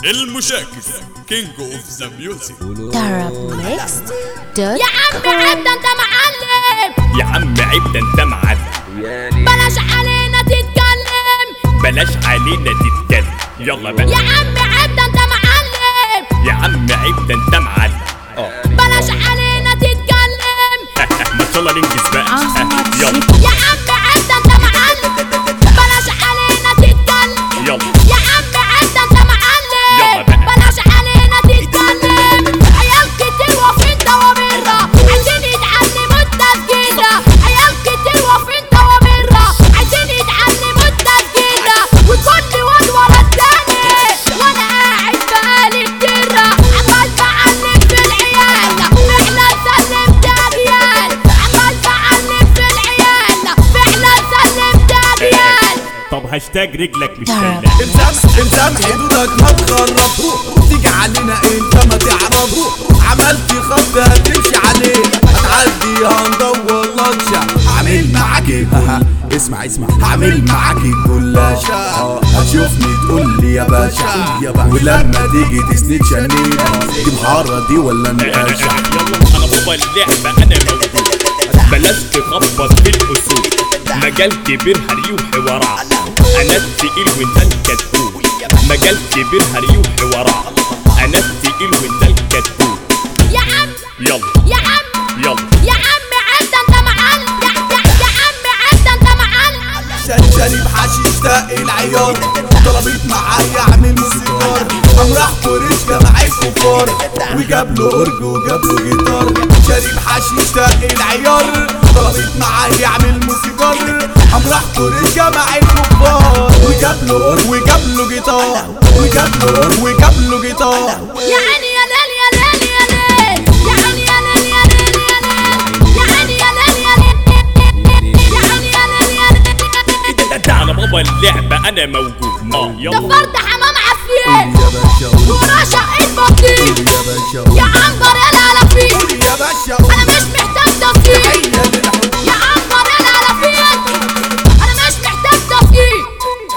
المشاكس كينج اوف ذا ميوزك Arab Mixed دوت يا عم عيب ده انت معلم يا عم عيب ده انت معلم بلاش علينا تتكلم بلاش علينا تتكلم يلا يا بقى عم عيب ده انت معلم يا عم عيب ده انت معلم اه بلاش علينا تتكلم ما يلا ننجز بقى أحمد يلا يا عم عيب ده انت معلم بلاش علينا تتكلم يلا يا عم عيب ده انت معلم يلا بقى. بلاش علينا تتكلم عيال كتير واقفين دوامرة عايزين يتعلموا التسجيلة عيال كتير واقفين دوامرة عايزين يتعلموا التسجيلة وكل واد ورا التاني وانا قاعد بقالي كتير عمال بعلم في العيال فعلا سلمت اجيال عمال بعلم في العيال فعلا سلمت اجيال طب هاشتاج رجلك مش Arab شايلة الزم الزم حدودك ما تخرب تيجي علينا انت ما تعرف عملت خط هتمشي عليه هتعدي هندور لطشة هعمل معاكي اسمع اسمع هعمل معاكي كلاشة آه، هتشوفني تقول لي يا باشا يا باشا ولما تيجي تسند شنينة دي محارة دي ولا نقاشة يلا انا بابا اللعبة انا موجود بلاش تخبط في الاصول مجال كبير هري وحوارات انا التقيل وانت الكتكوت مجال كبير هري وحوارات انا التقيل وانت الكتكوت يا عم يلا يا عم يلا يا عم عدى انت معلم يا, يا, يا عم عدى انت معلم شان شارب حشيش تاقي العيار طلبت معايا اعمل موسيقار قام راح كوريش جمع الكفار وجاب له اورج وجاب له جيتار شارب حشيش تاقي العيار طلبت معايا اعمل موسيقار قام راح كوريش جمع الكفار وجاب له اورج وجاب له جيتار وجاب له اورج وجاب له جيتار يا عيني يا ليل يا ليل يا ليل يا عيني يا ليل يا ليل يا ليل يا عيني يا ليل يا ليل يا عيني يا ليل يا ليل ده- ده- ده انا بابا اللعبة انا موجود اه ده يلا فرد حمام عفريت يا باشا قول وراه شقة بطيخ يا باشا قول يا عنبر يا العلافيت يا باشا قول انا مش محتاج تصديق تحية للحب يا عنبر يا العلافيت انا مش محتاج تصديق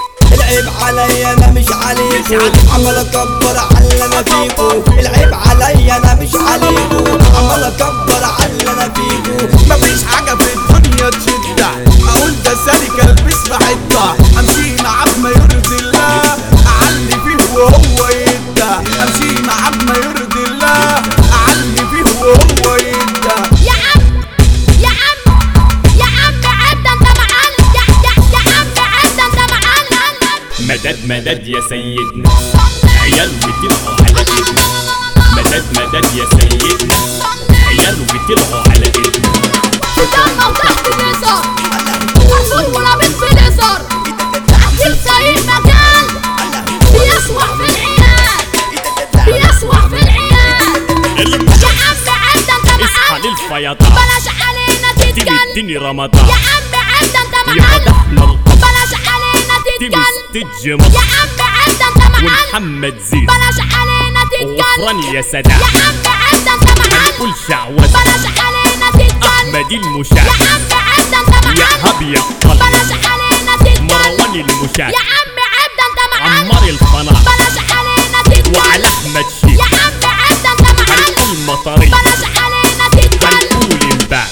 العيب علي انا مش عليكو عمال اكبر على اللي انا فيكو العيب علي انا مش عليكو عمال اكبر على اللي انا فيكو مفيش حاجة في الدنيا تشد اقول ده سالك البس بحدة امشي معاه بما يرضي الله اعلي فيه وهو يدى امشي معاه بما يرضي الله اعلي فيه وهو يدى يا عم يا عم يا عم عدى انت معلم يا يا يا عم عدى انت معلم مدد مدد يا سيدنا عيال بتلقوا على ايدنا مدد مدد يا سيدنا عيال بتلقوا على ايدنا قدام وتحت اليسار مرسول ولابس في اليسار تحت سايق مكان بيسوح في العيال بيسوح في العيال يا المشاكس عم عدى انت اصحى معلم للفيضان بلاش علينا تيجي تتكلم اديني رمضان يا عم عدى انت يا معلم فتحنا القبر بلاش علينا تيجي تتكلم ستيج يا مصر عم عدى انت معلم ومحمد زيزو بلاش علينا تتكلم وغفران يا سداد يا عم عدى انت معلم هنقول شعوذة بلاش علينا تتكلم احمد يا المشاهد عم عدى انت يا معلم هب يا قلب بلاش علينا تتكلم مروان المشاهد يا عم عدى انت معلم عمار القناة بلاش علينا تتكلم وعلى احمد يا شيخ عم عدى انت معلم هنقول مطرية بلاش علينا تتكلم هنقول امبارح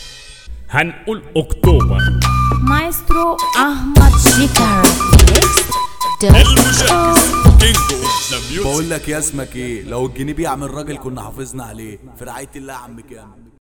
هنقول اكتوبر مايسترو أحمد شيك Arab Mixed دوت المشاكس كينج اوف ذا ميوزك بقول لك يا اسمك ايه لو الجنيه بيعمل راجل كنا حافظنا عليه في رعاية الله يا عم كامل